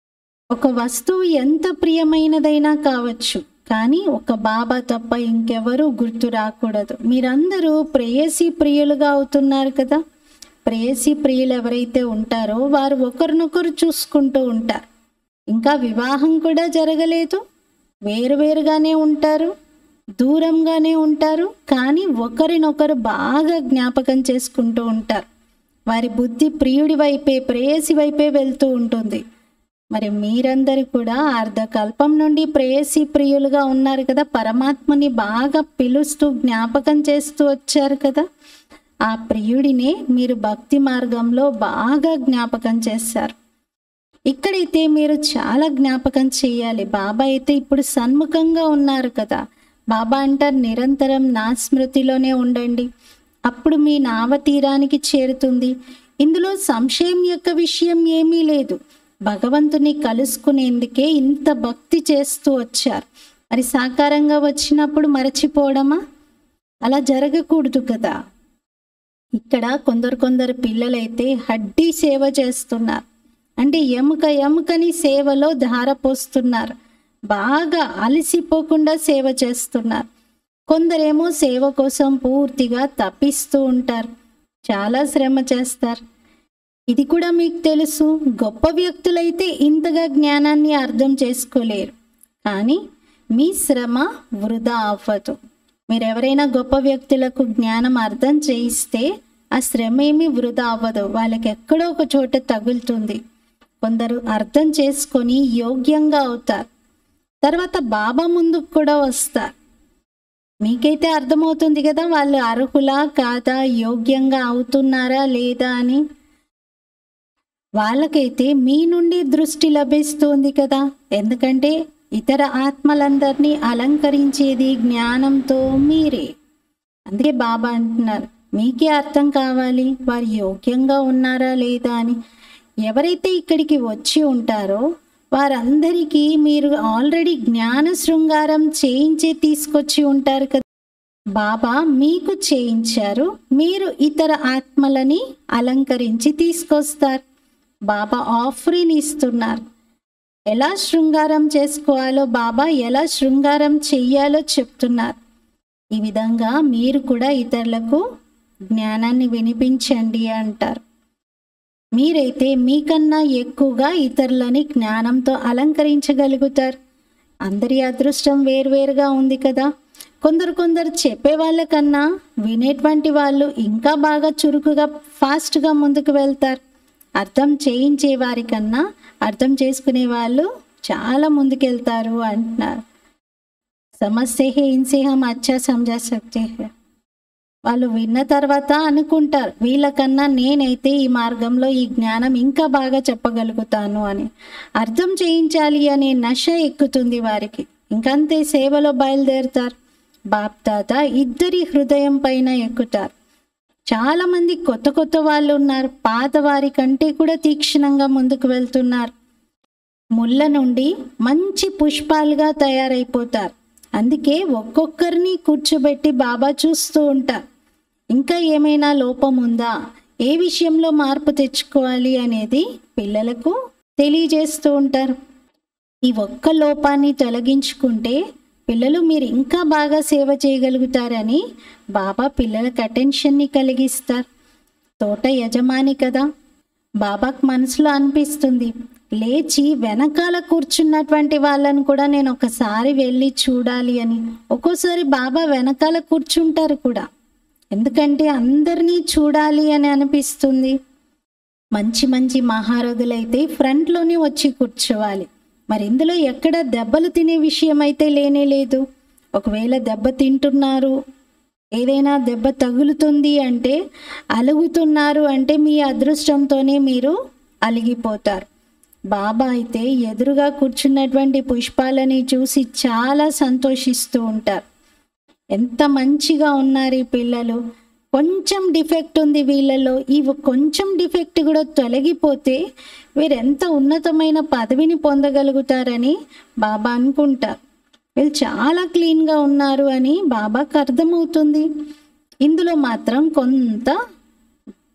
ఒక వస్తువు ఎంత ప్రియమైనదైనా కావచ్చు కానీ ఒక బాబా తప్ప ఇంకెవరూ గుర్తు రాకూడదు మీరందరూ ప్రేయసి ప్రియులుగా అవుతున్నారు కదా ప్రేయసి ప్రియులు ఎవరైతే ఉంటారో వారు ఒకరినొకరు చూసుకుంటూ ఉంటారు ఇంకా వివాహం కూడా జరగలేదు వేరువేరుగానే ఉంటారు దూరంగానే ఉంటారు కానీ ఒకరినొకరు బాగా జ్ఞాపకం చేసుకుంటూ ఉంటారు వారి బుద్ధి ప్రియుడి వైపే ప్రేయసి వైపే వెళ్తూ ఉంటుంది మరి మీరందరూ కూడా అర్ధకల్పం నుండి ప్రేయసి ప్రియులుగా ఉన్నారు కదా పరమాత్మని బాగా పిలుస్తూ జ్ఞాపకం చేస్తూ వచ్చారు కదా ఆ ప్రియుడినే మీరు భక్తి మార్గంలో బాగా జ్ఞాపకం చేశారు ఇక్కడైతే మీరు చాలా జ్ఞాపకం చేయాలి బాబా అయితే ఇప్పుడు సన్ముఖంగా ఉన్నారు కదా బాబా అంటారు నిరంతరం నా స్మృతిలోనే ఉండండి అప్పుడు మీ నావ తీరానికి చేరుతుంది ఇందులో సంశయం యొక్క విషయం ఏమీ లేదు భగవంతుని కలుసుకునేందుకే ఇంత భక్తి చేస్తూ వచ్చారు మరి సాకారంగా వచ్చినప్పుడు మరచిపోవడమా అలా జరగకూడదు కదా ఇక్కడ కొందరు కొందరు పిల్లలైతే హడ్డీ సేవ చేస్తున్నారు అంటే ఎముక ఎముకని సేవలో ధారపోస్తున్నారు బాగా అలసిపోకుండా సేవ చేస్తున్నారు కొందరేమో సేవ కోసం పూర్తిగా తప్పిస్తూ ఉంటారు చాలా శ్రమ చేస్తారు ఇది కూడా మీకు తెలుసు గొప్ప వ్యక్తులైతే ఇంతగా జ్ఞానాన్ని అర్థం చేసుకోలేరు కానీ మీ శ్రమ వృధా అవ్వదు మీరు ఎవరైనా గొప్ప వ్యక్తులకు జ్ఞానం అర్థం చేయిస్తే ఆ శ్రమ ఏమీ వృధా అవ్వదు వాళ్ళకి ఎక్కడో ఒక చోట తగులుతుంది కొందరు అర్థం చేసుకొని యోగ్యంగా అవుతారు తర్వాత బాబా ముందుకు కూడా వస్తారు మీకైతే అర్థమవుతుంది కదా వాళ్ళు అర్హులా కాదా యోగ్యంగా అవుతున్నారా లేదా అని వాళ్ళకైతే మీ నుండి దృష్టి లభిస్తుంది కదా ఎందుకంటే ఇతర ఆత్మలందరినీ అలంకరించేది జ్ఞానంతో మీరే అందుకే బాబా అంటున్నారు మీకే అర్థం కావాలి వారు యోగ్యంగా ఉన్నారా లేదా అని ఎవరైతే ఇక్కడికి వచ్చి ఉంటారో వారందరికీ మీరు ఆల్రెడీ జ్ఞాన శృంగారం చేయించే తీసుకొచ్చి ఉంటారు కదా బాబా మీకు చేయించారు మీరు ఇతర ఆత్మలని అలంకరించి తీసుకొస్తారు బాబా ఆఫరీని ఇస్తున్నారు ఎలా శృంగారం చేసుకోవాలో బాబా ఎలా శృంగారం చెయ్యాలో చెప్తున్నారు ఈ విధంగా మీరు కూడా ఇతరులకు జ్ఞానాన్ని వినిపించండి అంటారు మీరైతే మీకన్నా ఎక్కువగా ఇతరులని జ్ఞానంతో అలంకరించగలుగుతారు అందరి అదృష్టం వేరువేరుగా ఉంది కదా కొందరు కొందరు చెప్పే వాళ్ళకన్నా వినేటువంటి వాళ్ళు ఇంకా బాగా చురుకుగా ఫాస్ట్గా ముందుకు వెళ్తారు అర్థం చేయించే వారికన్నా అర్థం చేసుకునే వాళ్ళు చాలా ముందుకెళ్తారు అంటున్నారు సమస్య హే ఇన్సే హమ్ అచ్చా సమజా సక్తే హే వాళ్ళు విన్న తర్వాత అనుకుంటారు వీళ్ళకన్నా నేనైతే ఈ మార్గంలో ఈ జ్ఞానం ఇంకా బాగా చెప్పగలుగుతాను అని అర్థం చేయించాలి అనే నశ ఎక్కుతుంది వారికి ఇంకంతే సేవలో బయలుదేరుతారు బాప్ తాత ఇద్దరి హృదయం పైన ఎక్కుతారు చాలా మంది కొత్త కొత్త వాళ్ళు ఉన్నారు పాత వారి కంటే కూడా తీక్షణంగా ముందుకు వెళ్తున్నారు ముళ్ళ నుండి మంచి పుష్పాలుగా తయారైపోతారు అందుకే ఒక్కొక్కరిని కూర్చోబెట్టి బాబా చూస్తూ ఉంటారు ఇంకా ఏమైనా లోపం ఉందా ఏ విషయంలో మార్పు తెచ్చుకోవాలి అనేది పిల్లలకు తెలియజేస్తూ ఉంటారు ఈ ఒక్క లోపాన్ని తొలగించుకుంటే పిల్లలు మీరు ఇంకా బాగా సేవ చేయగలుగుతారని బాబా పిల్లలకు అటెన్షన్ని కలిగిస్తారు తోట యజమాని కదా బాబాకు మనసులో అనిపిస్తుంది లేచి వెనకాల కూర్చున్నటువంటి వాళ్ళని కూడా నేను ఒకసారి వెళ్ళి చూడాలి అని ఒక్కోసారి బాబా వెనకాల కూర్చుంటారు కూడా ఎందుకంటే అందరినీ చూడాలి అని అనిపిస్తుంది మంచి మంచి మహారథులైతే ఫ్రంట్లోనే వచ్చి కూర్చోవాలి మరి ఇందులో ఎక్కడ దెబ్బలు తినే విషయం అయితే లేనే లేదు ఒకవేళ దెబ్బ తింటున్నారు ఏదైనా దెబ్బ తగులుతుంది అంటే అలుగుతున్నారు అంటే మీ అదృష్టంతోనే మీరు అలిగిపోతారు బాబా అయితే ఎదురుగా కూర్చున్నటువంటి పుష్పాలని చూసి చాలా సంతోషిస్తూ ఉంటారు ఎంత మంచిగా ఉన్నారు ఈ పిల్లలు కొంచెం డిఫెక్ట్ ఉంది వీళ్ళలో ఈ కొంచెం డిఫెక్ట్ కూడా తొలగిపోతే వీరు ఎంత ఉన్నతమైన పదవిని పొందగలుగుతారని బాబా అనుకుంటారు వీళ్ళు చాలా క్లీన్గా ఉన్నారు అని బాబాకు అర్థమవుతుంది ఇందులో మాత్రం కొంత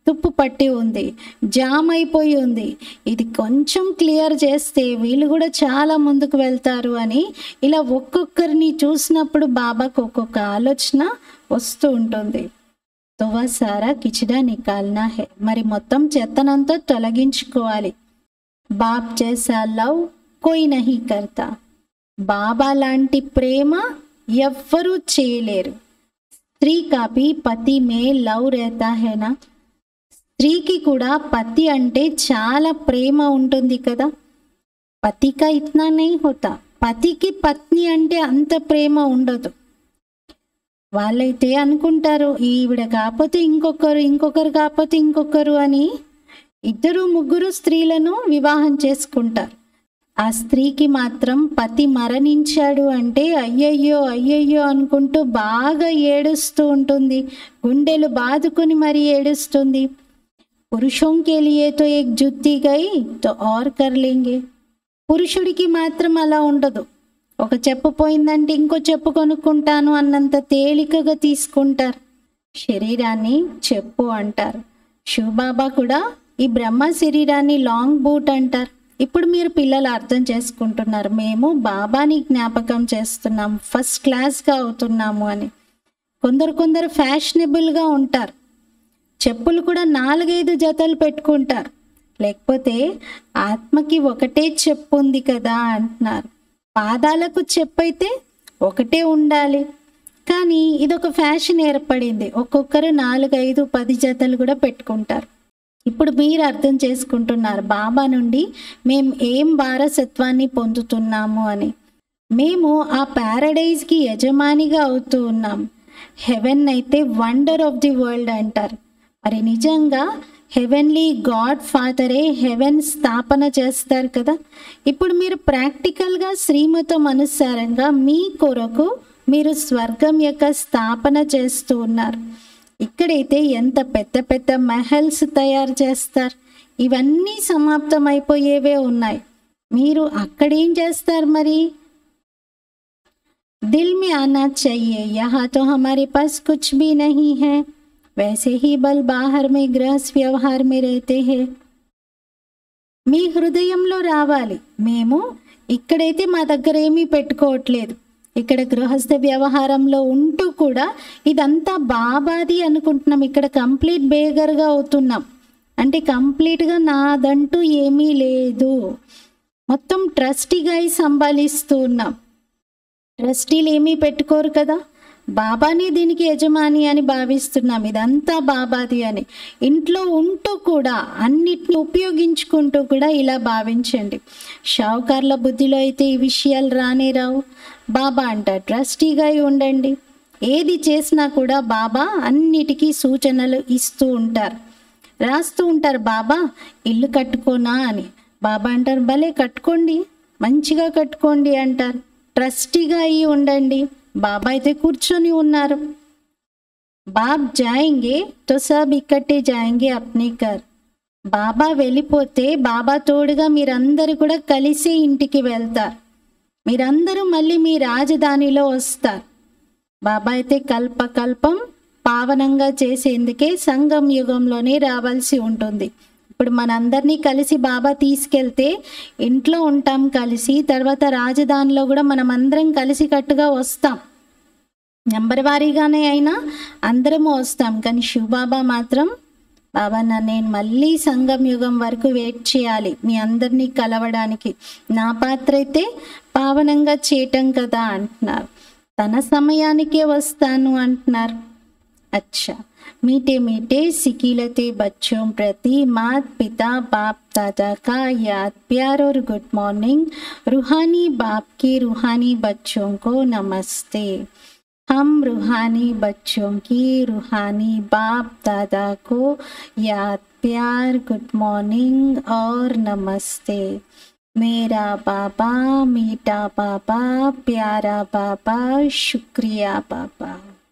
తుప్పు పట్టి ఉంది జామ్ అయిపోయి ఉంది ఇది కొంచెం క్లియర్ చేస్తే వీళ్ళు కూడా చాలా ముందుకు వెళ్తారు అని ఇలా ఒక్కొక్కరిని చూసినప్పుడు బాబాకు ఒక్కొక్క ఆలోచన వస్తూ ఉంటుంది తో వా సారా కిచడా నికాల్నా హే మరి మొత్తం చెత్తనంతా తొలగించుకోవాలి బాప్ జైసా లవ్ కోయి నహీ కర్తా బాబా లాంటి ప్రేమ ఎవ్వరూ చేయలేరు స్త్రీ కాపి పతి మే లవ్ రేతా హేనా స్త్రీకి కూడా పతి అంటే చాలా ప్రేమ ఉంటుంది కదా పతికా ఇట్నా నై హోతా పతికి పత్ని అంటే అంత ప్రేమ ఉండదు వాళ్ళైతే అనుకుంటారు ఈవిడ కాకపోతే ఇంకొకరు ఇంకొకరు కాకపోతే ఇంకొకరు అని ఇద్దరు ముగ్గురు స్త్రీలను వివాహం చేసుకుంటారు ఆ స్త్రీకి మాత్రం పతి మరణించాడు అంటే అయ్యయ్యో అయ్యయ్యో అనుకుంటూ బాగా ఏడుస్తూ ఉంటుంది గుండెలు బాదుకొని మరీ ఏడుస్తుంది పురుషోं के लिए तो एक जुत्ती गई तो और कर लेंगे పురుషుడికి మాత్రం అలా ఉండదు ఒక చెప్పు పోయిందంటే ఇంకో చెప్పు కొనుక్కుంటాను అన్నంత తేలికగా తీసుకుంటారు శరీరాన్ని చెప్పు అంటారు శివబాబా కూడా ఈ బ్రహ్మ శరీరాన్ని లాంగ్ బూట్ అంటారు ఇప్పుడు మీరు పిల్లలు అర్థం చేసుకుంటున్నారు మేము బాబాని జ్ఞాపకం చేస్తున్నాం ఫస్ట్ క్లాస్గా అవుతున్నాము అని కొందరు కొందరు ఫ్యాషనబుల్గా ఉంటారు చెప్పులు కూడా నాలుగైదు జతలు పెట్టుకుంటారు లేకపోతే ఆత్మకి ఒకటే చెప్పు ఉంది కదా అంటున్నారు పాదాలకు చెప్పైతే ఒకటే ఉండాలి కానీ ఇదొక ఫ్యాషన్ ఏర్పడింది ఒక్కొక్కరు నాలుగైదు పది జతలు కూడా పెట్టుకుంటారు ఇప్పుడు మీరు అర్థం చేసుకుంటున్నారు బాబా నుండి మేము ఏం వారసత్వాన్ని పొందుతున్నాము అని మేము ఆ ప్యారడైజ్కి యజమానిగా అవుతూ ఉన్నాం హెవెన్ అయితే వండర్ ఆఫ్ ది వరల్డ్ అంటారు మరి నిజంగా హెవెన్లీ గాడ్ ఫాదరే హెవెన్ స్థాపన చేస్తారు కదా ఇప్పుడు మీరు ప్రాక్టికల్గా శ్రీమతం అనుసారంగా మీ కొరకు మీరు స్వర్గం యొక్క స్థాపన చేస్తూ ఉన్నారు ఇక్కడైతే ఎంత పెద్ద పెద్ద మహల్స్ తయారు చేస్తారు ఇవన్నీ సమాప్తం అయిపోయేవే ఉన్నాయి మీరు అక్కడేం చేస్తారు మరి दिल में आना चाहिए यहाँ तो हमारे पास कुछ भी नहीं है वैसे ही बल बाहर में गृहस्थ व्यवहार में रहते हैं మీ హృదయంలో రావాలి మేము ఇక్కడైతే మా దగ్గర ఏమీ పెట్టుకోవట్లేదు ఇక్కడ గృహస్థ వ్యవహారంలో ఉంటూ కూడా ఇదంతా బాబాది అనుకుంటున్నాం ఇక్కడ కంప్లీట్ బేగర్గా అవుతున్నాం అంటే కంప్లీట్గా నాదంటూ ఏమీ లేదు మొత్తం ట్రస్టీగా సంభాలిస్తూ ఉన్నాం ట్రస్టీలు ఏమీ పెట్టుకోరు కదా బాబానే దీనికి యజమాని అని భావిస్తున్నాం ఇదంతా బాబాది అని ఇంట్లో ఉంటూ కూడా అన్నిటిని ఉపయోగించుకుంటూ కూడా ఇలా భావించండి షావుకార్ల బుద్ధిలో అయితే ఈ విషయాలు రానే రావు బాబా అంట ట్రస్టీగా ఉండండి ఏది చేసినా కూడా బాబా అన్నిటికీ సూచనలు ఇస్తూ ఉంటారు రాస్తూ ఉంటారు బాబా ఇల్లు కట్టుకోనా అని బాబా అంటారు భలే కట్టుకోండి మంచిగా కట్టుకోండి అంటారు ట్రస్టీగా అయి ఉండండి బాబా అయితే కూర్చొని ఉన్నారు బాబ్ జాయింగే తో సబ్ ఇక్కట్టే జాయింగే అప్నే కర్ బాబా వెళ్ళిపోతే బాబా తోడుగా మీరందరూ కూడా కలిసి ఇంటికి వెళ్తారు మీరందరూ మళ్ళీ మీ రాజధానిలో వస్తారు బాబా అయితే కల్పకల్పం పావనంగా చేసేందుకే సంగం యుగంలోనే రావాల్సి ఉంటుంది ఇప్పుడు మనందరినీ కలిసి బాబా తీసుకెళ్తే ఇంట్లో ఉంటాం కలిసి తర్వాత రాజధానిలో కూడా మనం అందరం కలిసి కట్టుగా వస్తాం నెంబర్ వారీగానే అయినా అందరము వస్తాం కానీ శివబాబా మాత్రం బాబా నా నేను మళ్ళీ సంగం యుగం వరకు వెయిట్ చేయాలి మీ అందరినీ కలవడానికి నా పాత్ర అయితే పావనంగా చేయటం కదా అంటున్నారు తన సమయానికే వస్తాను అంటున్నారు अच्छा मीठे मीठे सिकीलते बच्चों प्रति मात पिता बाप दादा का याद प्यार और गुड मॉर्निंग रूहानी बाप के रूहानी बच्चों को नमस्ते हम रूहानी बच्चों की रूहानी बाप दादा को याद प्यार गुड मॉर्निंग और नमस्ते मेरा बाबा मीठा बाबा प्यारा बाबा शुक्रिया बाबा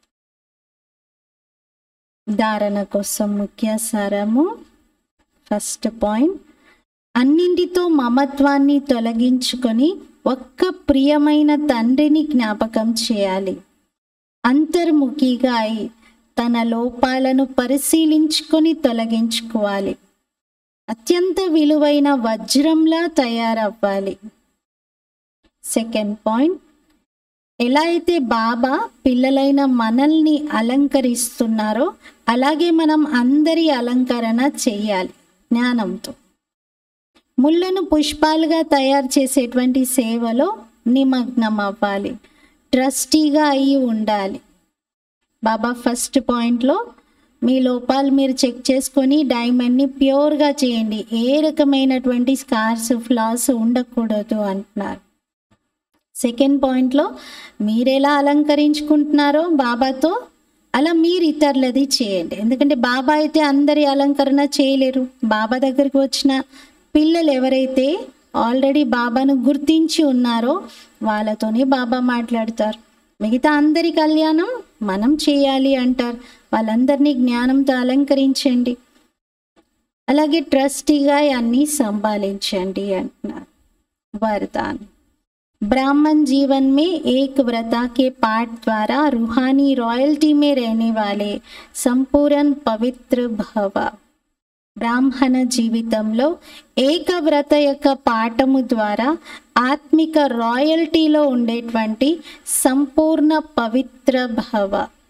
ధారణ కోసం ముఖ్య సారము ఫస్ట్ పాయింట్ అన్నింటితో మమత్వాన్ని తొలగించుకొని ఒక్క ప్రియమైన తండ్రిని జ్ఞాపకం చేయాలి అంతర్ముఖిగా అయి తన లోపాలను పరిశీలించుకొని తొలగించుకోవాలి అత్యంత విలువైన వజ్రంలా తయారవ్వాలి సెకండ్ పాయింట్ ఎలా అయితే బాబా పిల్లలైన మనల్ని అలంకరిస్తున్నారో అలాగే మనం అందరి అలంకరణ చెయ్యాలి జ్ఞానంతో ముళ్ళను పుష్పాలుగా తయారు చేసేటువంటి సేవలో నిమగ్నం అవ్వాలి ట్రస్టీగా అయి ఉండాలి బాబా ఫస్ట్ పాయింట్లో మీ లోపాలు మీరు చెక్ చేసుకొని డైమండ్ని ప్యూర్గా చేయండి ఏ రకమైనటువంటి స్కార్స్ ఫ్లాస్ ఉండకూడదు అంటున్నారు సెకండ్ పాయింట్లో మీరెలా అలంకరించుకుంటున్నారో బాబాతో అలా మీరు ఇతరులది చేయండి ఎందుకంటే బాబా అయితే అందరి అలంకరణ చేయలేరు బాబా దగ్గరికి వచ్చిన పిల్లలు ఎవరైతే ఆల్రెడీ బాబాను గుర్తించి ఉన్నారో వాళ్ళతోనే బాబా మాట్లాడతారు మిగతా అందరి కళ్యాణం మనం చేయాలి అంటారు వాళ్ళందరినీ జ్ఞానంతో అలంకరించండి అలాగే ట్రస్టీగా అన్నీ సంభాలించండి అంటున్నారు వరదాన్ ब्राह्मण जीवन में एक व्रता के पाठ द्वारा रूहानी रॉयल्टी में रहने वाले संपूर्ण पवित्र भव బ్రాహ్మణ జీవితంలో ఏకవ్రత యొక్క పాఠము ద్వారా ఆత్మిక రాయల్టీలో ఉండేటువంటి సంపూర్ణ పవిత్ర భవ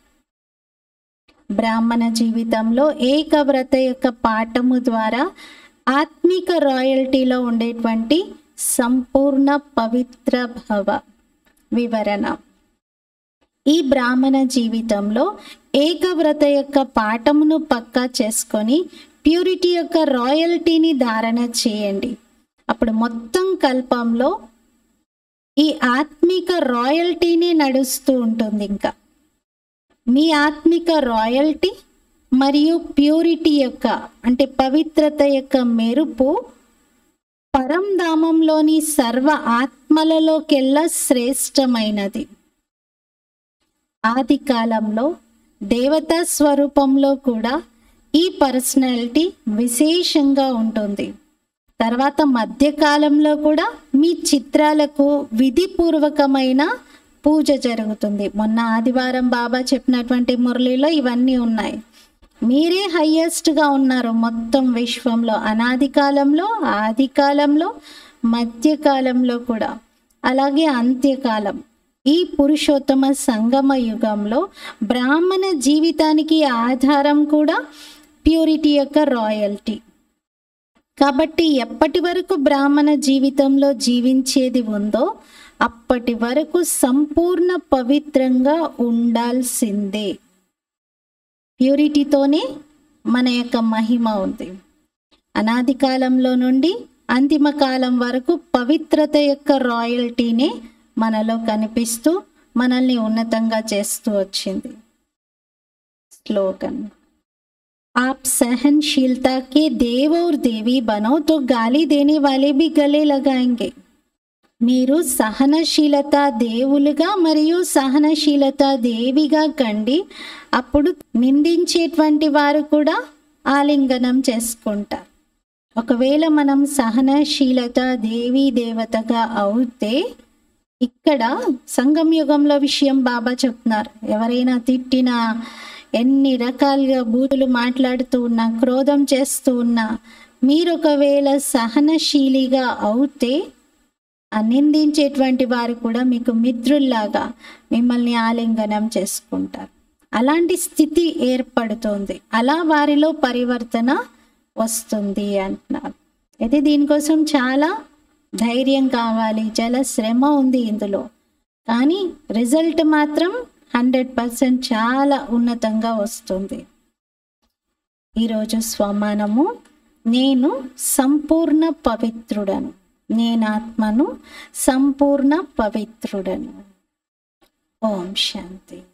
బ్రాహ్మణ జీవితంలో ఏకవ్రత యొక్క పాఠము ద్వారా ఆత్మిక రాయల్టీలో ఉండేటువంటి సంపూర్ణ పవిత్ర భవ వివరణ ఈ బ్రాహ్మణ జీవితంలో ఏకవ్రత యొక్క పాఠమును పక్కా చేసుకొని ప్యూరిటీ యొక్క రాయల్టీని ధారణ చేయండి అప్పుడు మొత్తం కల్పంలో ఈ ఆత్మిక రాయల్టీని నడుస్తూ ఉంటుంది ఇంకా మీ ఆత్మిక రాయల్టీ మరియు ప్యూరిటీ యొక్క అంటే పవిత్రత యొక్క మెరుపు పరంధామంలోని సర్వ ఆత్మలలోకెల్లా శ్రేష్టమైనది ఆది కాలంలో దేవతా స్వరూపంలో కూడా ఈ పర్సనాలిటీ విశేషంగా ఉంటుంది తర్వాత మధ్యకాలంలో కూడా మీ చిత్రాలకు విధిపూర్వకమైన పూజ జరుగుతుంది మొన్న ఆదివారం బాబా చెప్పినటువంటి మురళిలో ఇవన్నీ ఉన్నాయి మీరే హయ్యెస్ట్గా ఉన్నారు మొత్తం విశ్వంలో అనాది కాలంలో ఆది కాలంలో మధ్యకాలంలో కూడా అలాగే అంత్యకాలం ఈ పురుషోత్తమ సంగమ యుగంలో బ్రాహ్మణ జీవితానికి ఆధారం కూడా ప్యూరిటీ యొక్క రాయల్టీ కాబట్టి ఎప్పటి వరకు బ్రాహ్మణ జీవితంలో జీవించేది ఉందో అప్పటి వరకు సంపూర్ణ పవిత్రంగా ఉండాల్సిందే ప్యూరిటీతోనే మన యొక్క మహిమ ఉంది అనాది కాలంలో నుండి అంతిమ కాలం వరకు పవిత్రత యొక్క రాయల్టీనే మనలో కనిపిస్తూ మనల్ని ఉన్నతంగా చేస్తూ వచ్చింది स्लोगन आप सहनशीलता के देव और देवी बनो तो गाली देने वाले भी गले लगाएंगे మీరు సహనశీలత దేవులుగా మరియు సహనశీలత దేవిగా కండి అప్పుడు నిందించేటువంటి వారు కూడా ఆలింగనం చేసుకుంటారు ఒకవేళ మనం సహనశీలత దేవీ దేవతగా అవుతే ఇక్కడ సంగం యుగంలో విషయం బాబా చెప్తున్నారు ఎవరైనా తిట్టినా ఎన్ని రకాలుగా బూతులు మాట్లాడుతూ ఉన్నా క్రోధం చేస్తూ ఉన్నా మీరు ఒకవేళ సహనశీలిగా అవుతే ఆ నిందించేటువంటి వారు కూడా మీకు మిత్రుల్లాగా మిమ్మల్ని ఆలింగనం చేసుకుంటారు అలాంటి స్థితి ఏర్పడుతుంది అలా వారిలో పరివర్తన వస్తుంది అంటున్నారు అయితే దీనికోసం చాలా ధైర్యం కావాలి చాలా శ్రమ ఉంది ఇందులో కానీ రిజల్ట్ మాత్రం హండ్రెడ్ పర్సెంట్ చాలా ఉన్నతంగా వస్తుంది ఈరోజు స్వమానము నేను సంపూర్ణ పవిత్రుడను నేనాత్మను సంపూర్ణ పవిత్రుడను ఓం శాంతి